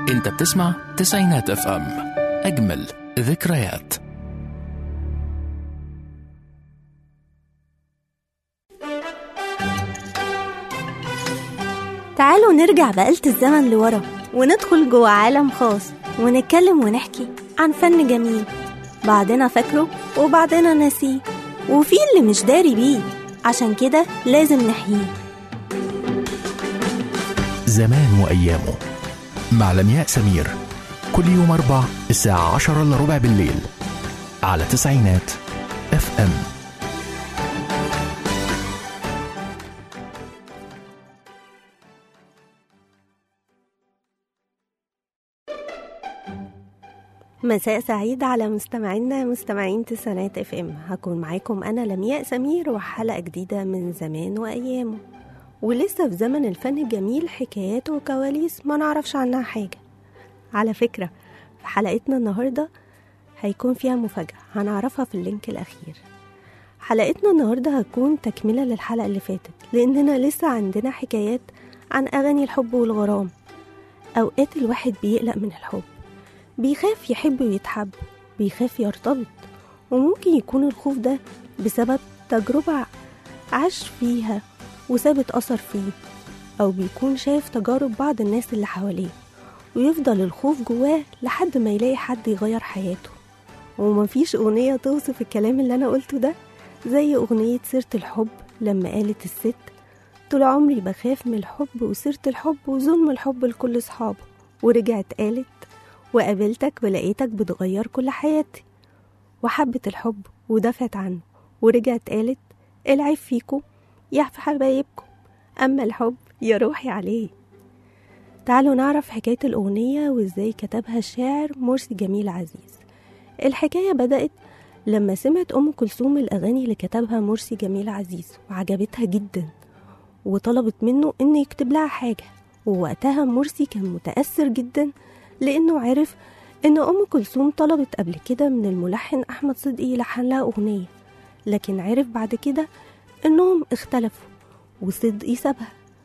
انت بتسمع تسعينات اف ام اجمل ذكريات تعالوا نرجع بآلة الزمن لورا وندخل جوه عالم خاص ونتكلم ونحكي عن فن جميل بعضنا فاكره وبعضنا ناسيه وفي اللي مش داري بيه عشان كده لازم نحييه زمان وأيامه مع لمياء سمير كل يوم أربع الساعة عشرة إلا ربع بالليل على تسعينات اف ام مساء سعيد على مستمعينا مستمعين تسعينات اف ام هكون معاكم انا لمياء سمير وحلقه جديده من زمان وايامه ولسه في زمن الفن الجميل حكايات وكواليس ما نعرفش عنها حاجه على فكره في حلقتنا النهارده هيكون فيها مفاجاه هنعرفها في اللينك الاخير حلقتنا النهارده هتكون تكمله للحلقه اللي فاتت لاننا لسه عندنا حكايات عن اغاني الحب والغرام اوقات الواحد بيقلق من الحب بيخاف يحب ويتحب بيخاف يرتبط وممكن يكون الخوف ده بسبب تجربة عاش فيها وسابت أثر فيه أو بيكون شايف تجارب بعض الناس اللي حواليه ويفضل الخوف جواه لحد ما يلاقي حد يغير حياته ومفيش أغنية توصف الكلام اللي أنا قلته ده زي أغنية سيرة الحب لما قالت الست طول عمري بخاف من الحب وسيرة الحب وظلم الحب لكل صحابه ورجعت قالت وقابلتك ولقيتك بتغير كل حياتي وحبت الحب ودافعت عنه ورجعت قالت العيب فيكم يا في حبايبكم أما الحب يا روحي عليه تعالوا نعرف حكاية الأغنية وإزاي كتبها الشاعر مرسي جميل عزيز الحكاية بدأت لما سمعت أم كلثوم الأغاني اللي كتبها مرسي جميل عزيز وعجبتها جدا وطلبت منه إنه يكتب لها حاجة ووقتها مرسي كان متأثر جدا لأنه عرف إن أم كلثوم طلبت قبل كده من الملحن أحمد صدقي يلحن لها أغنية لكن عرف بعد كده إنهم اختلفوا وصدقي سابها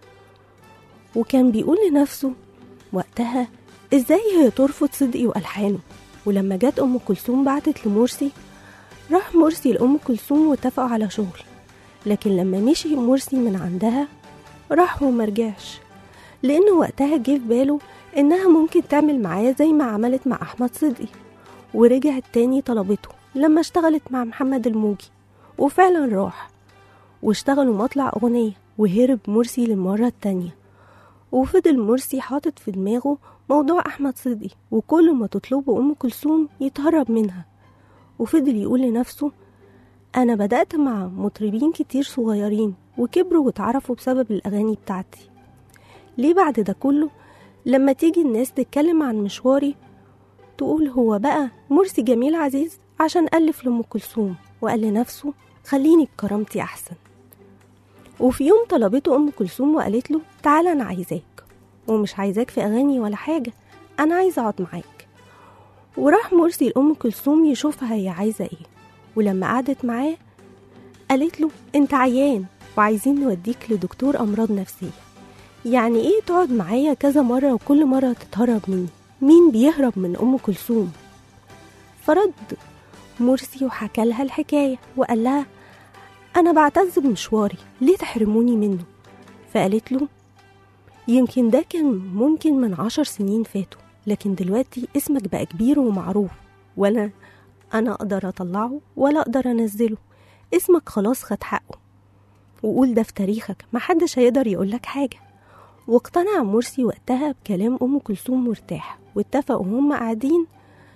وكان بيقول لنفسه وقتها إزاي هي ترفض صدقي وألحانه ولما جت أم كلثوم بعتت لمرسي راح مرسي لأم كلثوم واتفقوا على شغل لكن لما مشي مرسي من عندها راح ومرجعش لأنه وقتها جه في باله إنها ممكن تعمل معاه زي ما عملت مع أحمد صدقي ورجعت تاني طلبته لما اشتغلت مع محمد الموجي وفعلا راح واشتغلوا مطلع أغنية وهرب مرسي للمرة التانية وفضل مرسي حاطط في دماغه موضوع أحمد صدقي وكل ما تطلبه أم كلثوم يتهرب منها وفضل يقول لنفسه أنا بدأت مع مطربين كتير صغيرين وكبروا واتعرفوا بسبب الأغاني بتاعتي ليه بعد ده كله لما تيجي الناس تتكلم عن مشواري تقول هو بقى مرسي جميل عزيز عشان ألف لأم كلثوم وقال لنفسه خليني بكرامتي أحسن وفي يوم طلبته أم كلثوم وقالت له تعالى أنا عايزاك ومش عايزاك في أغاني ولا حاجة أنا عايزة أقعد معاك وراح مرسي لأم كلثوم يشوفها هي عايزة إيه ولما قعدت معاه قالت له أنت عيان وعايزين نوديك لدكتور أمراض نفسية يعني ايه تقعد معايا كذا مرة وكل مرة تتهرب مني مين بيهرب من أم كلثوم فرد مرسي وحكى لها الحكاية وقال لها أنا بعتز بمشواري ليه تحرموني منه فقالت له يمكن ده كان ممكن من عشر سنين فاتوا لكن دلوقتي اسمك بقى كبير ومعروف ولا أنا أقدر أطلعه ولا أقدر أنزله اسمك خلاص خد حقه وقول ده في تاريخك محدش هيقدر يقولك حاجة واقتنع مرسي وقتها بكلام أم كلثوم مرتاح واتفقوا هم قاعدين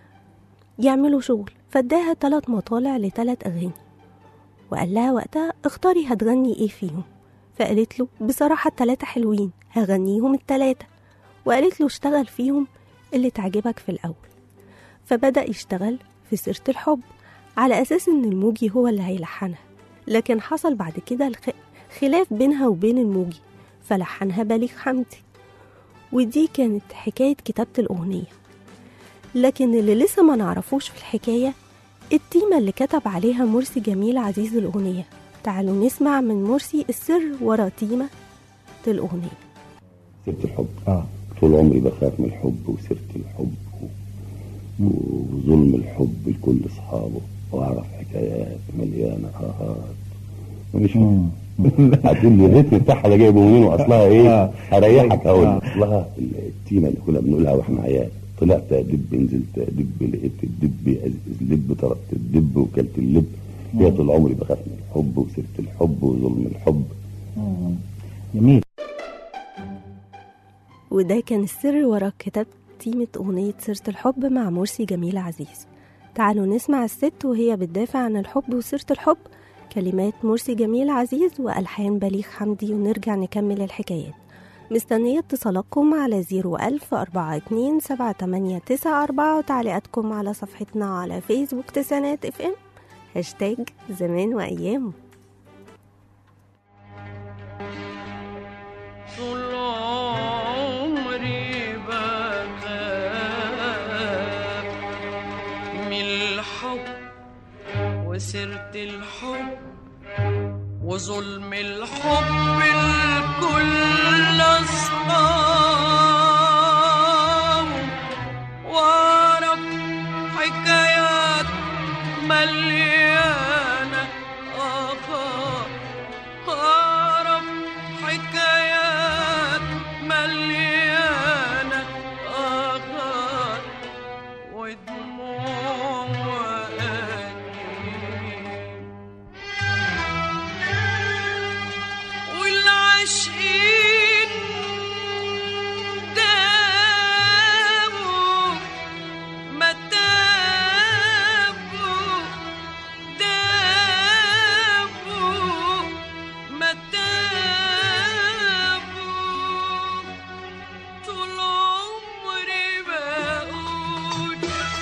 يعملوا شغل فاداها تلات مطالع لتلات أغاني وقال لها وقتها اختاري هتغني ايه فيهم فقالت له بصراحة التلاتة حلوين هغنيهم التلاتة وقالت له اشتغل فيهم اللي تعجبك في الأول فبدأ يشتغل في سيرة الحب على أساس إن الموجي هو اللي هيلحنها لكن حصل بعد كده الخ... خلاف بينها وبين الموجي فلحنها بليغ حمدي ودي كانت حكاية كتابة الأغنية لكن اللي لسه ما نعرفوش في الحكاية التيمة اللي كتب عليها مرسي جميل عزيز الأغنية تعالوا نسمع من مرسي السر ورا تيمة الأغنية سيرة الحب اه طول عمري بخاف من الحب وسيرة الحب و- وظلم الحب لكل أصحابه وأعرف حكايات مليانة آهات مش هتقول لي الريتم بتاعها ده جايبه منين واصلها ايه؟ آه. هريحك اقول آه. لك. اصلها التيمه اللي كنا بنقولها واحنا عيال طلعت ادب نزلت ادب لقيت الدب أزز لب طردت الدب وكلت اللب هي طول عمري بخاف من الحب وسيره الحب وظلم الحب جميل وده كان السر ورا كتابة تيمة أغنية سيرة الحب مع مرسي جميل عزيز تعالوا نسمع الست وهي بتدافع عن الحب وسيرة الحب كلمات مرسي جميل عزيز وألحان بليغ حمدي ونرجع نكمل الحكايات مستنية اتصالاتكم على 01000 42 7894 وتعليقاتكم على صفحتنا على فيسبوك تسعينات اف ام هاشتاج زمان وأيامه طول عمري بخاف من الحب وسيرة الحب وظلم الحب الكل أصحاب وأعرف حكايات مليانة آخر أعرف حكايات مليانة آخر ودموع وأنين والعاشقين داووا ما تابوا دابوا ما تابوا طول عمري بقول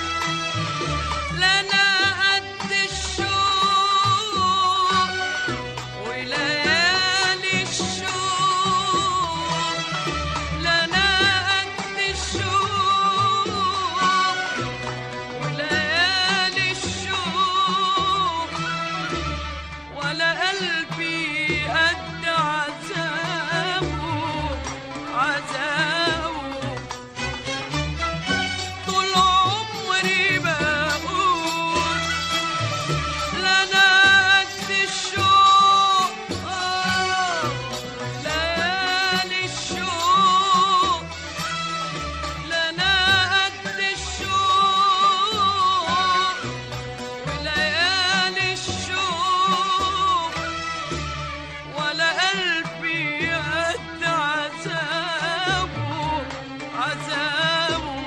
لنا قد الشوق وليالي الشوق لنا قد الشوق وليالي الشوق ولا قلبي قد عذابه عذابه طول عمري بقول لنا قد الشوق آه، ليالي الشوق لنا قد الشوق وليالي الشوق ولا قلبي قد عذابه عذابه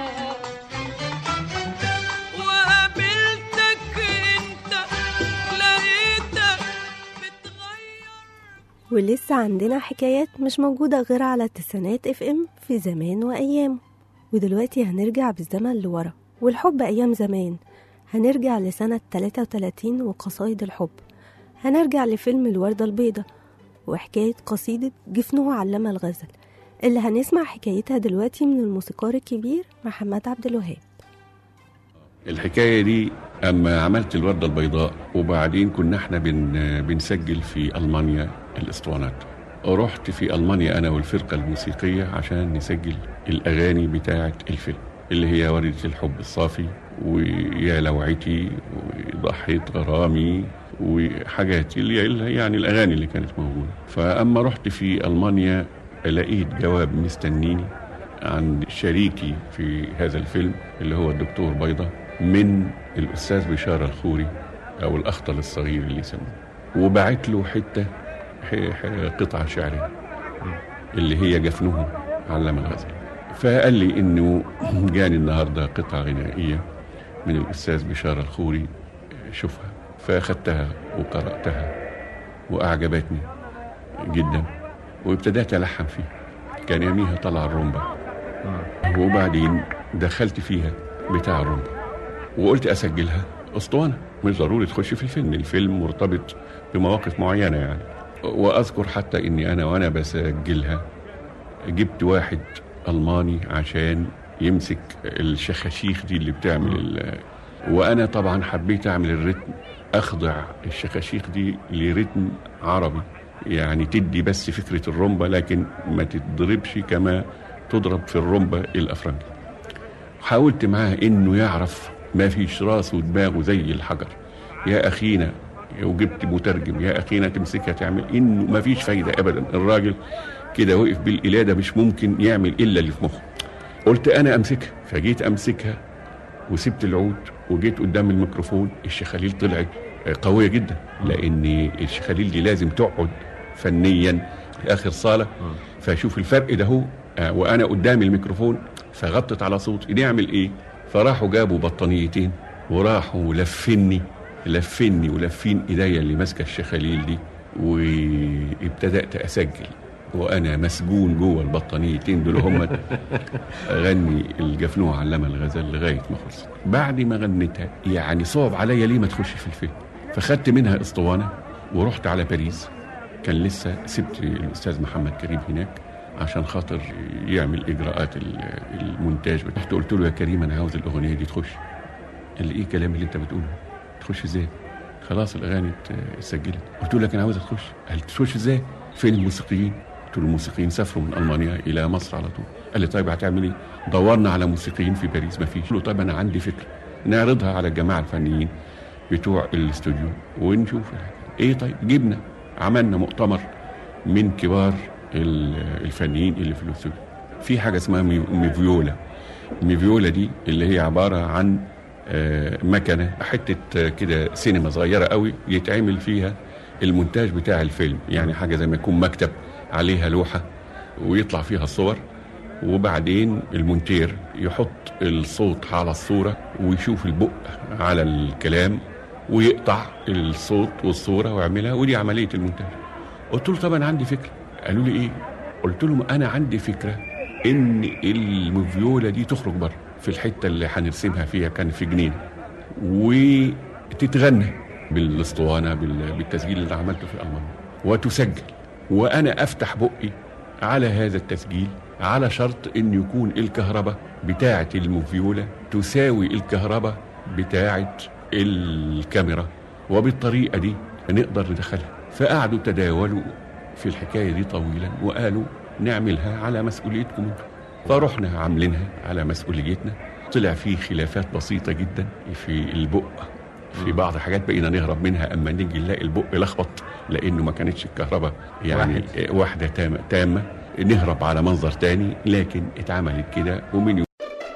وقابلتك انت لقيتك بتغير ولسه عندنا حكايات مش موجودة غير على تسعينات اف ام في زمان وأيامه ودلوقتي هنرجع بالزمن لورا والحب أيام زمان هنرجع لسنة 33 وقصايد الحب هنرجع لفيلم الوردة البيضاء وحكاية قصيدة جفنه علم الغزل اللي هنسمع حكايتها دلوقتي من الموسيقار الكبير محمد عبد الوهاب الحكايه دي اما عملت الورده البيضاء وبعدين كنا احنا بن بنسجل في المانيا الاسطوانات رحت في المانيا انا والفرقه الموسيقيه عشان نسجل الاغاني بتاعه الفيلم اللي هي وردة الحب الصافي ويا لوعتي وضحيت غرامي وحاجات اللي اللي- يعني الاغاني اللي كانت موجوده فاما رحت في المانيا لقيت جواب مستنيني عن شريكي في هذا الفيلم اللي هو الدكتور بيضة من الأستاذ بشار الخوري أو الأخطل الصغير اللي يسموه وبعت له حتة ح- ح- قطعة شعرية اللي هي جفنه علم الغزل فقال لي إنه جاني النهاردة قطعة غنائية من الأستاذ بشار الخوري شوفها فأخذتها وقرأتها وأعجبتني جدا وابتدأت ألحن فيها كان يوميها طلع الرومبا وبعدين دخلت فيها بتاع الرومبا وقلت اسجلها اسطوانه مش ضروري تخش في الفيلم الفيلم مرتبط بمواقف معينه يعني واذكر حتى اني انا وانا بسجلها جبت واحد الماني عشان يمسك الشخاشيخ دي اللي بتعمل ال- وانا طبعا حبيت اعمل الريتم اخضع الشخاشيخ دي لريتم عربي يعني تدي بس فكره الرومبا لكن ما تتضربش كما تضرب في الرمبة الأفرنجي حاولت معاه إنه يعرف ما فيش راسه ودماغه زي الحجر يا أخينا وجبت مترجم يا أخينا تمسكها تعمل إنه ما فيش فايدة أبدا الراجل كده وقف بالإلادة مش ممكن يعمل إلا اللي في مخه قلت أنا أمسكها فجيت أمسكها وسبت العود وجيت قدام الميكروفون الشخاليل طلعت قوية جدا لأن الشخاليل دي لازم تقعد فنيا في آخر صالة فأشوف الفرق ده هو آه، وأنا قدام الميكروفون فغطت على صوتي نعمل إيه فراحوا جابوا بطانيتين وراحوا لفني لفني ولفين ايديا اللي ماسكه الشخاليل دي وابتدات اسجل وانا مسجون جوه البطانيتين دول هم اغني الجفنوع علم الغزال لغايه ما خلصت بعد ما غنيتها يعني صعب عليا ليه ما تخش في الفيلم فخدت منها اسطوانه ورحت على باريس كان لسه سبت الاستاذ محمد كريم هناك عشان خاطر يعمل اجراءات ال- المونتاج رحت قلت له يا كريم انا عاوز الاغنيه دي تخش قال لي ايه الكلام اللي انت بتقوله تخش ازاي خلاص الاغاني ات- اتسجلت قلت له لك انا عاوزها تخش قال لي تخش ازاي فين الموسيقيين قلت له الموسيقيين سافروا من المانيا الى مصر على طول قال لي طيب هتعمل ايه دورنا على موسيقيين في باريس ما فيش قلت له طيب انا عندي فكره نعرضها على الجماعه الفنيين بتوع الاستوديو ونشوف الحاجة. ايه طيب جبنا عملنا مؤتمر من كبار ال- الفنيين اللي في الاستوديو في حاجه اسمها مي- ميفيولا ميفيولا دي اللي هي عباره عن آه، مكنه حته آه، كده سينما صغيره قوي يتعمل فيها المونتاج بتاع الفيلم يعني حاجه زي ما يكون مكتب عليها لوحه ويطلع فيها الصور وبعدين المونتير يحط الصوت على الصوره ويشوف البق على الكلام ويقطع الصوت والصوره ويعملها ودي عمليه المونتاج قلت له طب انا عندي فكره قالوا لي ايه قلت لهم انا عندي فكره ان المفيولا دي تخرج بره في الحته اللي هنرسمها فيها كان في جنينه وتتغنى بالاسطوانه بال- بالتسجيل اللي عملته في المانيا وتسجل وانا افتح بقي على هذا التسجيل على شرط ان يكون الكهرباء بتاعه المفيولا تساوي الكهرباء بتاعه الكاميرا وبالطريقه دي نقدر ندخلها فقعدوا تداولوا في الحكايه دي طويلا وقالوا نعملها على مسؤوليتكم انتم فرحنا عاملينها على مسؤوليتنا طلع فيه خلافات بسيطه جدا في البق في بعض الحاجات بقينا نهرب منها اما نيجي نلاقي البق لخبط لانه ما كانتش الكهرباء يعني واحد. واحده تامه تامه نهرب على منظر تاني لكن اتعملت كده ومن يوم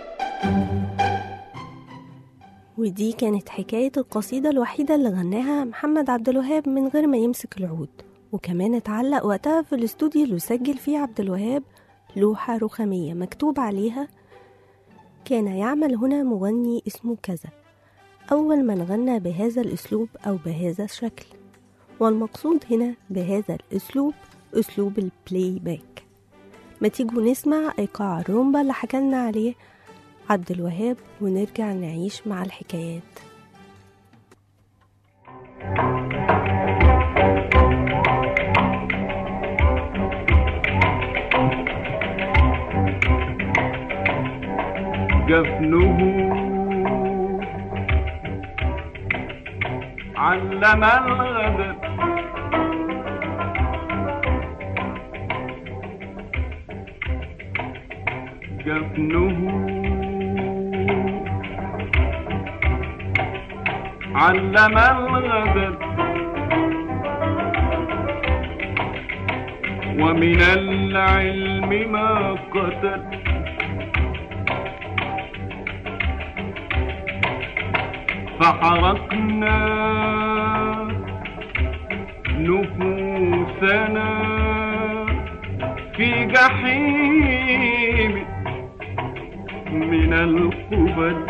ودي كانت حكاية القصيدة الوحيدة اللي غناها محمد عبد الوهاب من غير ما يمسك العود وكمان اتعلق وقتها في الاستوديو اللي سجل فيه عبد الوهاب لوحة رخامية مكتوب عليها كان يعمل هنا مغني اسمه كذا أول من غنى بهذا الأسلوب أو بهذا الشكل والمقصود هنا بهذا الأسلوب أسلوب البلاي باك ما تيجوا نسمع إيقاع الرومبا اللي حكالنا عليه عبد الوهاب ونرجع نعيش مع الحكايات جفنه علم الغدر جفنه علم الغدر ومن العلم ما قتل فحرقنا نفوسنا في جحيم من القبل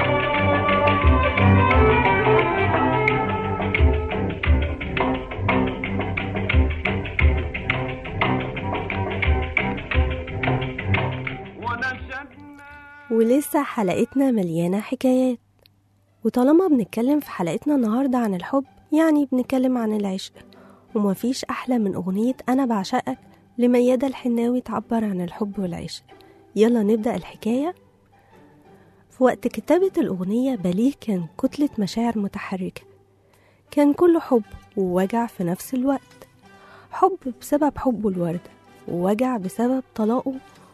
ونشدنا ولسه حلقتنا مليانة حكايات وطالما بنتكلم في حلقتنا النهاردة عن الحب يعني بنتكلم عن العشق ومفيش أحلى من أغنية أنا بعشقك لميادة الحناوي تعبر عن الحب والعشق يلا نبدأ الحكاية في وقت كتابة الأغنية بليغ كان كتلة مشاعر متحركة كان كله حب ووجع في نفس الوقت حب بسبب حبه الوردة ووجع بسبب طلاقه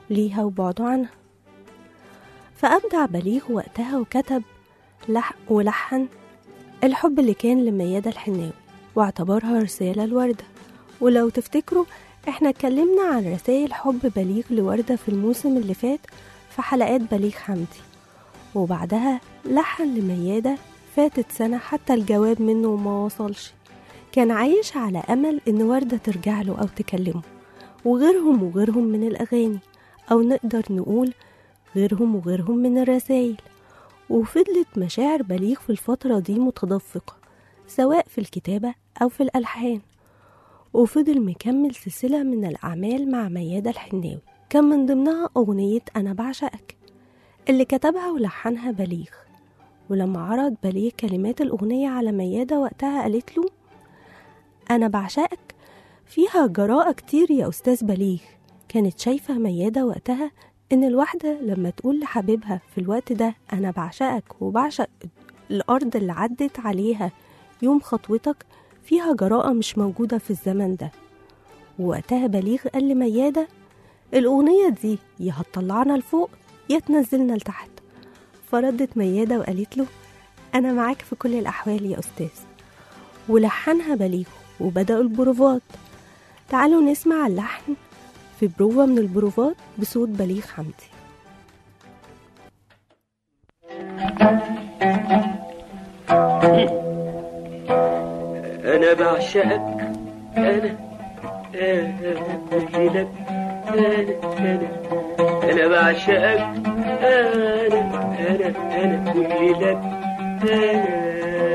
ليها وبعده عنها فأبدع بليغ وقتها وكتب لح ولحن الحب اللي كان لميادة الحناوي واعتبرها رسالة لوردة ولو تفتكروا احنا اتكلمنا عن رسائل حب بليغ لوردة في الموسم اللي فات في حلقات بليغ حمدي وبعدها لحن لميادة فاتت سنة حتى الجواب منه ما وصلش كان عايش على أمل إن وردة ترجع له أو تكلمه وغيرهم وغيرهم من الأغاني أو نقدر نقول غيرهم وغيرهم من الرسائل وفضلت مشاعر بليغ في الفترة دي متدفقة سواء في الكتابة أو في الألحان وفضل مكمل سلسلة من الأعمال مع ميادة الحناوي كان من ضمنها أغنية أنا بعشقك اللي كتبها ولحنها بليغ ولما عرض بليغ كلمات الأغنية على ميادة وقتها قالت له أنا بعشقك فيها جراءة كتير يا أستاذ بليغ كانت شايفة ميادة وقتها إن الواحدة لما تقول لحبيبها في الوقت ده أنا بعشقك وبعشق الأرض اللي عدت عليها يوم خطوتك فيها جراءة مش موجودة في الزمن ده ووقتها بليغ قال لميادة الأغنية دي يا هتطلعنا لفوق يا تنزلنا لتحت فردت ميادة وقالت له أنا معاك في كل الأحوال يا أستاذ ولحنها بليغ وبدأوا البروفات تعالوا نسمع اللحن في بروفة من البروفات بصوت بليغ حمدي أنا بعشقك أنا أنا قلت لك أنا أنا أنا بعشقك أنا أنا أنا قلت لك أنا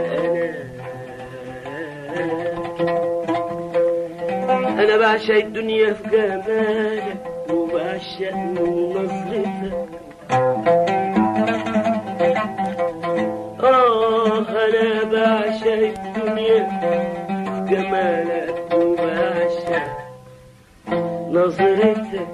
أنا أنا بعشق الدنيا في جمالك وبعشق نظرتك آه أنا بعشق الدنيا في جمالك وبعشق نظرتك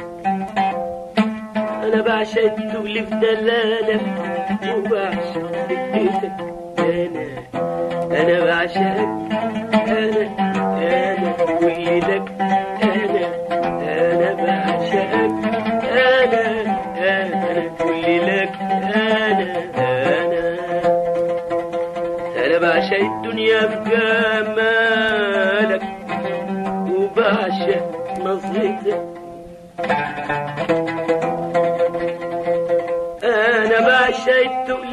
أنا بعشق الدول في دلالك وبعشق ضحكتك أنا أنا بعشقك أنا أنا ولدك أنا أنا بعشقك أنا أنا كل لك أنا أنا أنا بعشق الدنيا في جمالك وبعشق نظرتك أنا بعشق التقل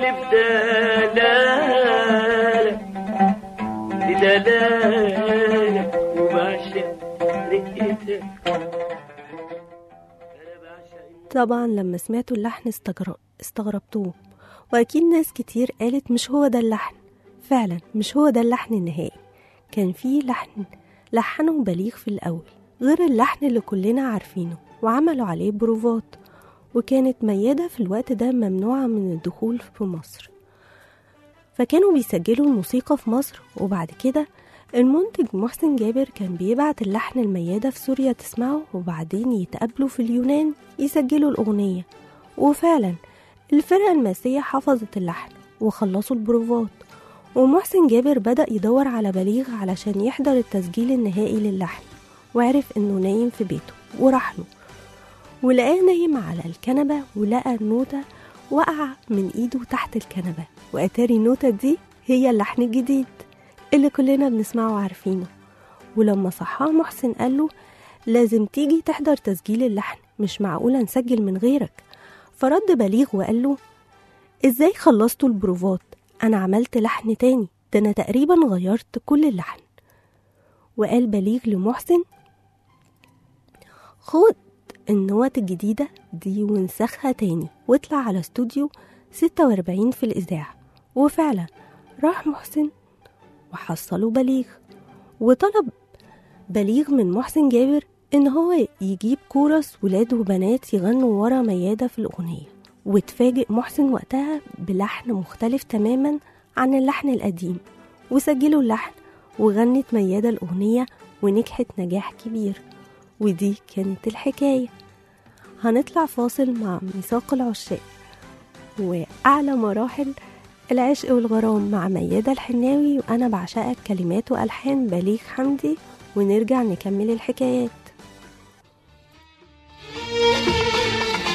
بدلالك بدلالك وبعشق رقتك أنا بعشق طبعا لما سمعتوا اللحن استجر... استغربتوه وأكيد ناس كتير قالت مش هو ده اللحن فعلا مش هو ده اللحن النهائي كان في لحن لحنه بليغ في الأول غير اللحن اللي كلنا عارفينه وعملوا عليه بروفات وكانت ميادة في الوقت ده ممنوعة من الدخول في مصر فكانوا بيسجلوا الموسيقى في مصر وبعد كده المنتج محسن جابر كان بيبعت اللحن الميادة في سوريا تسمعه وبعدين يتقابلوا في اليونان يسجلوا الأغنية وفعلا الفرقة الماسية حفظت اللحن وخلصوا البروفات ومحسن جابر بدأ يدور على بليغ علشان يحضر التسجيل النهائي للحن وعرف انه نايم في بيته وراح له ولقاه نايم على الكنبة ولقى النوتة وقع من ايده تحت الكنبة واتاري النوتة دي هي اللحن الجديد اللي كلنا بنسمعه وعارفينه ولما صحاه محسن قال له لازم تيجي تحضر تسجيل اللحن مش معقولة نسجل من غيرك فرد بليغ وقال له ازاي خلصتوا البروفات انا عملت لحن تاني ده انا تقريبا غيرت كل اللحن وقال بليغ لمحسن خد النوت الجديدة دي وانسخها تاني واطلع على استوديو 46 في الإذاعة وفعلا راح محسن وحصلوا بليغ وطلب بليغ من محسن جابر إن هو يجيب كورس ولاد وبنات يغنوا ورا ميادة في الأغنية واتفاجئ محسن وقتها بلحن مختلف تماما عن اللحن القديم وسجلوا اللحن وغنت ميادة الأغنية ونجحت نجاح كبير ودي كانت الحكاية هنطلع فاصل مع ميثاق العشاق وأعلى مراحل العشق والغرام مع ميادة الحناوي وأنا بعشقك كلمات وألحان بليغ حمدي ونرجع نكمل الحكايات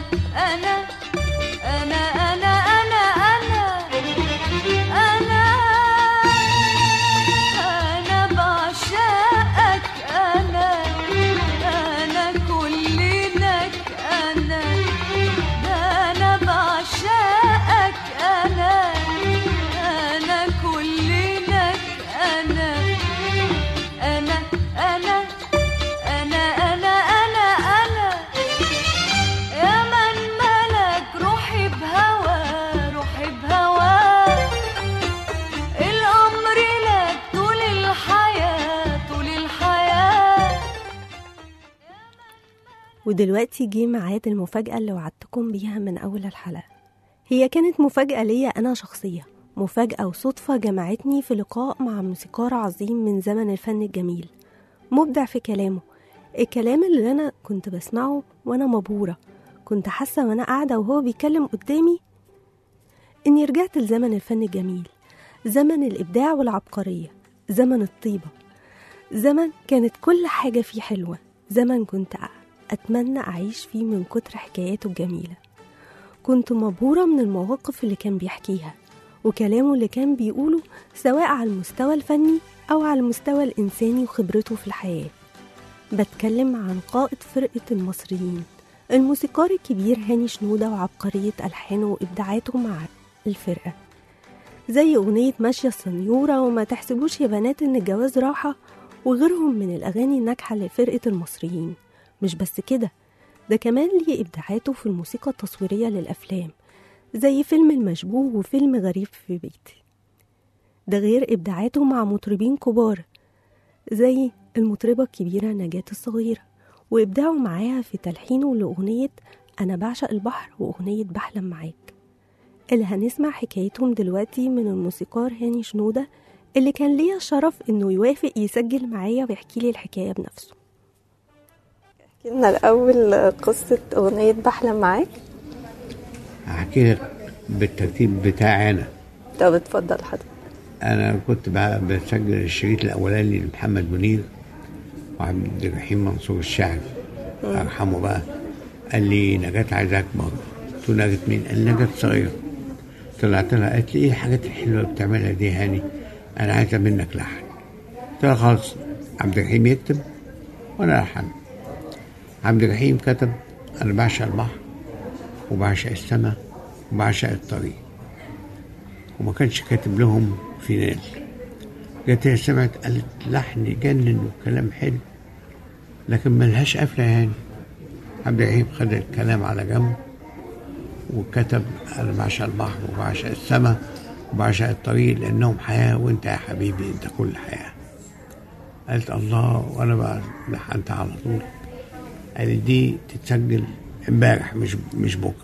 أنا أنا أنا أنا أنا أنا أنا بعشقك أنا أنا كل لك أنا ده أنا بعشقك أنا أنا كل لك أنا أنا أنا أنا أنا أنا أنا يا من ملك روحي بهوى روحي بهوى الأمر لك طول الحياة طول الحياة ودلوقتي جه ميعاد المفاجأة اللي وعدتكم بيها من أول الحلقة هي كانت مفاجأة ليا أنا شخصية مفاجأة وصدفة جمعتني في لقاء مع موسيقار عظيم من زمن الفن الجميل مبدع في كلامه الكلام اللي أنا كنت بسمعه وأنا مبهورة كنت حاسة وأنا قاعدة وهو بيتكلم قدامي إني رجعت لزمن الفن الجميل زمن الإبداع والعبقرية زمن الطيبة زمن كانت كل حاجة فيه حلوة زمن كنت أتمنى أعيش فيه من كتر حكاياته الجميلة كنت مبهورة من المواقف اللي كان بيحكيها وكلامه اللي كان بيقوله سواء على المستوى الفني أو على المستوى الإنساني وخبرته في الحياة بتكلم عن قائد فرقة المصريين الموسيقار الكبير هاني شنودة وعبقرية ألحانه وإبداعاته مع الفرقة زي أغنية ماشية السنيورة وما تحسبوش يا بنات إن الجواز راحة وغيرهم من الأغاني الناجحة لفرقة المصريين مش بس كده ده كمان ليه إبداعاته في الموسيقى التصويرية للأفلام زي فيلم المشبوه وفيلم غريب في بيتي ده غير إبداعاته مع مطربين كبار زي المطربة الكبيرة نجاة الصغيرة وإبداعه معاها في تلحينه لأغنية أنا بعشق البحر وأغنية بحلم معاك اللي هنسمع حكايتهم دلوقتي من الموسيقار هاني شنودة اللي كان ليا الشرف إنه يوافق يسجل معايا ويحكي لي الحكاية بنفسه احكي لنا الأول قصة أغنية بحلم معاك هحكي لك بالترتيب بتاعي انا طب اتفضل حضرتك انا كنت بقى بسجل الشريط الاولاني لمحمد منير وعبد الرحيم منصور الشاعر الله يرحمه بقى قال لي نجاة عايزاك بره قلت له نجاة مين؟ قال لي نجاة صغيرة طلعت لها قالت لي ايه الحاجات الحلوه اللي بتعملها دي يا هاني؟ انا عايزه منك لحن قلت لها خلاص عبد الرحيم يكتب وانا الحن عبد الرحيم كتب انا بعشق البحر وبعشق السماء وبعشق الطريق وما كانش كاتب لهم فينال جت هي سمعت قالت لحن يجنن وكلام حلو لكن ملهاش قفله يعني عبد الرحيم خد الكلام على جنب وكتب انا بعشق البحر وبعشق السماء وبعشق الطريق لانهم حياه وانت يا حبيبي انت كل حياه قالت الله وانا بقى لحنت على طول قال لي دي تتسجل امبارح مش مش بكره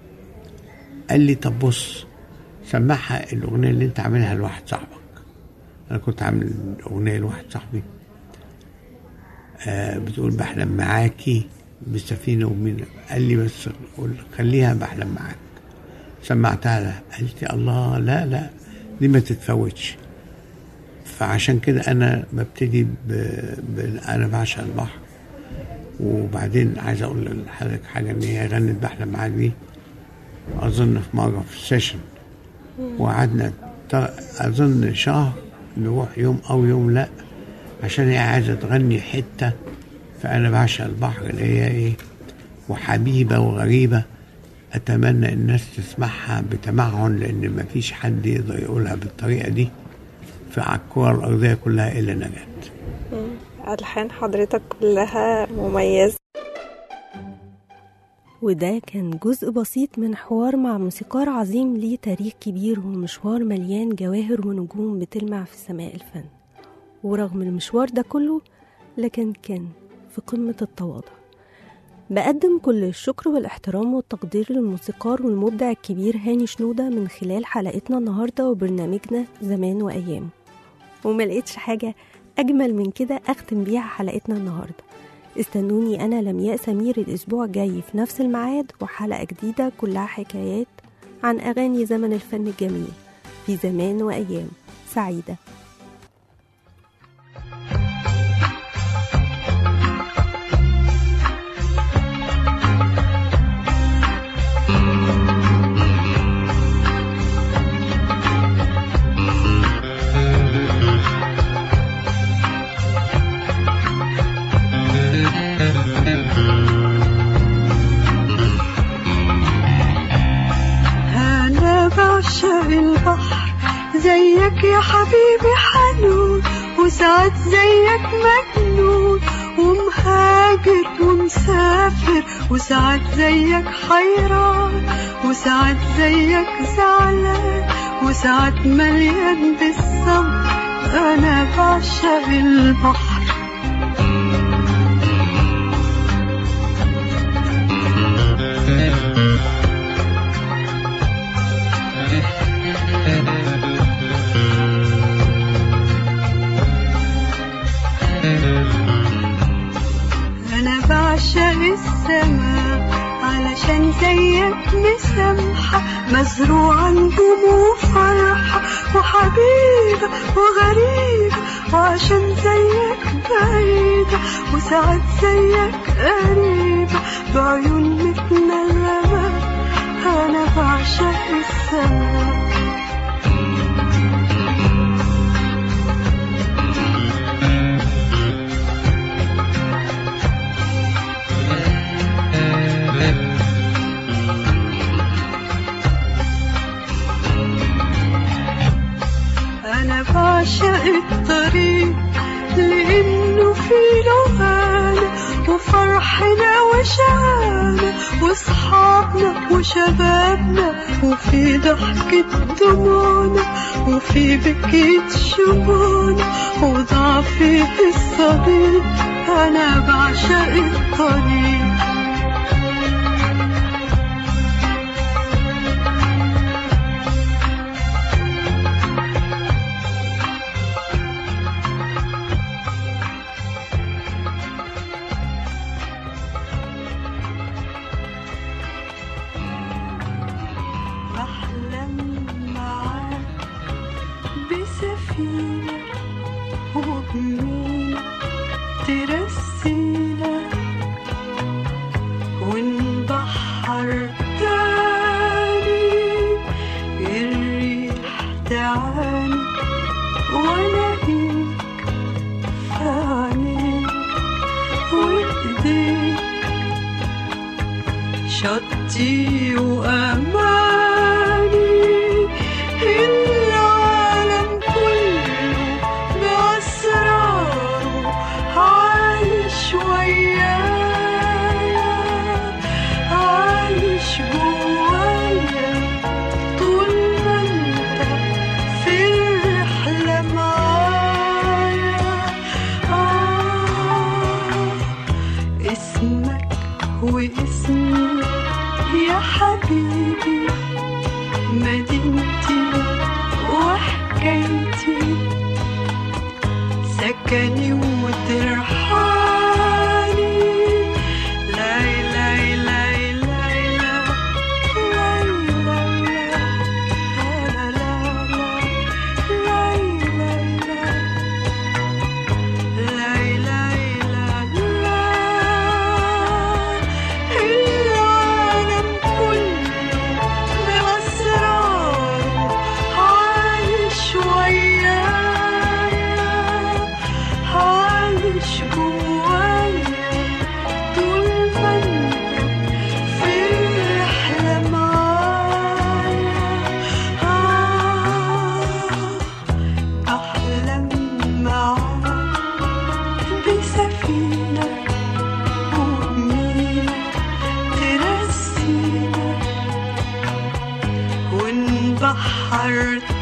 قال لي طب بص سمعها الاغنيه اللي انت عاملها لواحد صاحبك انا كنت عامل اغنيه لواحد صاحبي آه بتقول بحلم معاكي بالسفينه ومين قال لي بس قول خليها بحلم معاك سمعتها لها قالت لي الله لا لا دي ما تتفوتش فعشان كده انا ببتدي ب... ب... انا بعشق البحر وبعدين عايز اقول لحضرتك حاجه ان هي غنت بحلم معاك دي اظن في مره في السيشن وقعدنا ت- اظن شهر نروح يوم او يوم لا عشان هي عايزه تغني حته فانا بعشق البحر اللي هي ايه وحبيبه وغريبه اتمنى الناس تسمعها بتمعن لان مفيش حد يقدر يقولها بالطريقه دي في على الكره الارضيه كلها الا نجاه ألحان حضرتك كلها مميزة وده كان جزء بسيط من حوار مع موسيقار عظيم ليه تاريخ كبير ومشوار مليان جواهر ونجوم بتلمع في سماء الفن ورغم المشوار ده كله لكن كان في قمة التواضع بقدم كل الشكر والاحترام والتقدير للموسيقار والمبدع الكبير هاني شنودة من خلال حلقتنا النهاردة وبرنامجنا زمان وأيام وما لقيتش حاجة أجمل من كده أختم بيها حلقتنا النهاردة استنوني أنا لمياء سمير الأسبوع الجاي في نفس الميعاد وحلقة جديدة كلها حكايات عن أغاني زمن الفن الجميل في زمان وأيام سعيدة زيك يا حبيبي حنون وساعات زيك مجنون ومهاجر ومسافر وساعات زيك حيران وساعات زيك زعلان وساعات مليان بالصبر أنا بعشق البحر أنا بعشق السماء علشان زيك مسامحة مزروعة نجوم وفرحة وحبيبة وغريبة وعشان زيك بعيدة وساعات زيك قريبة بعيون متنغمة أنا بعشق السماء أنا بعشق الطريق لأنه فيه لغانا وفرحنا وشعانا وصحابنا وشبابنا وفي ضحكة دموعنا وفي بكية شموعنا وضعفي في الصديق أنا بعشق الطريق بحلم معاك بسفينة وبمينا ترسينا ونبحر تاني الريح تعاني والاقيك في عينيك وايديك شطي وأماني العالم كله بأسراره عايش ويايا عايش جوايا طول ما انت في الرحلة معايا آه اسمك واسمي يا حبيبي مدينتي وحكايتي سكني وترحالي لا لا لا لا لا لا لا لا لا العالم كله بأسراره عايش ويايا عايش جوايا طول ما انت في الرحلة معايا آه أحلم معاك بسفينة وبمينا ترسينا ونبحر